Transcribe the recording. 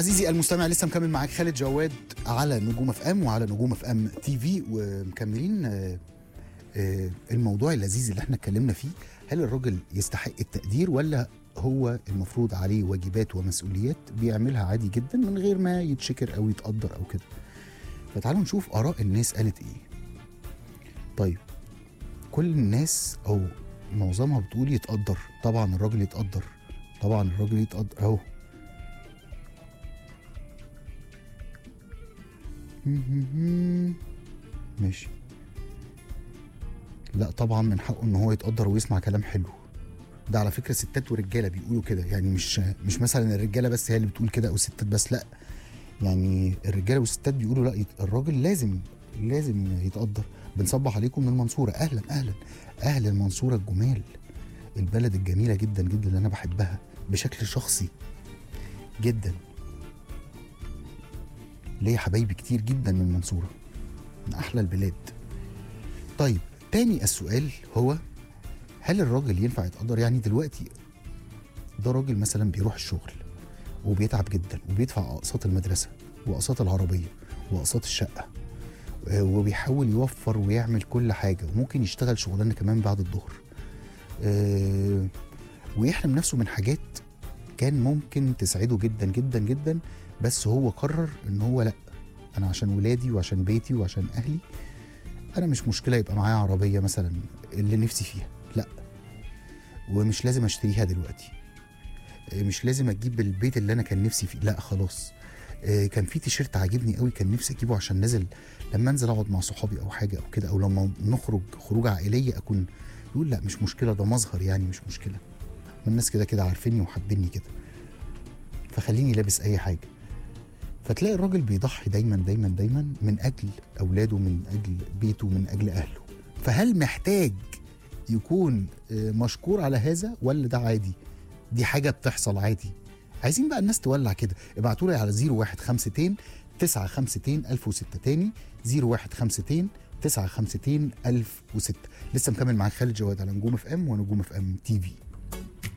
عزيزي المستمع لسه مكمل معاك خالد جواد على نجوم اف ام وعلى نجوم اف ام تي في ومكملين آه، آه، الموضوع اللذيذ اللي احنا اتكلمنا فيه هل الراجل يستحق التقدير ولا هو المفروض عليه واجبات ومسؤوليات بيعملها عادي جدا من غير ما يتشكر او يتقدر او كده فتعالوا نشوف اراء الناس قالت ايه طيب كل الناس او معظمها بتقول يتقدر طبعا الراجل يتقدر طبعا الراجل يتقدر اهو ماشي لا طبعا من حقه ان هو يتقدر ويسمع كلام حلو ده على فكره ستات ورجاله بيقولوا كده يعني مش مش مثلا الرجاله بس هي اللي بتقول كده او الستات بس لا يعني الرجاله والستات بيقولوا لا يت- الراجل لازم لازم يتقدر بنصبح عليكم من المنصوره اهلا اهلا اهل المنصوره الجمال البلد الجميله جدا جدا اللي انا بحبها بشكل شخصي جدا ليا حبايبي كتير جدا من المنصوره من احلى البلاد طيب تاني السؤال هو هل الراجل ينفع يتقدر يعني دلوقتي ده راجل مثلا بيروح الشغل وبيتعب جدا وبيدفع اقساط المدرسه واقساط العربيه واقساط الشقه آه، وبيحاول يوفر ويعمل كل حاجه وممكن يشتغل شغلانه كمان بعد الظهر آه، ويحرم نفسه من حاجات كان ممكن تسعده جدا جدا جدا بس هو قرر ان هو لا انا عشان ولادي وعشان بيتي وعشان اهلي انا مش مشكله يبقى معايا عربيه مثلا اللي نفسي فيها لا ومش لازم اشتريها دلوقتي آه، مش لازم اجيب البيت اللي انا كان نفسي فيه لا خلاص آه، كان في تيشيرت عاجبني قوي كان نفسي اجيبه عشان نازل لما انزل اقعد مع صحابي او حاجه او كده او لما نخرج خروجه عائليه اكون يقول لا مش مشكله ده مظهر يعني مش مشكله ما الناس كده كده عارفيني وحابيني كده فخليني لابس اي حاجه فتلاقي الراجل بيضحي دايما دايما دايما من اجل اولاده من اجل بيته من اجل اهله فهل محتاج يكون آه، مشكور على هذا ولا ده عادي دي حاجه بتحصل عادي عايزين بقى الناس تولع كده ابعتوا لي على 0152 952 1006 تاني 0152 952 1006 لسه مكمل معاك خالد جواد على نجوم اف ام ونجوم اف ام تي في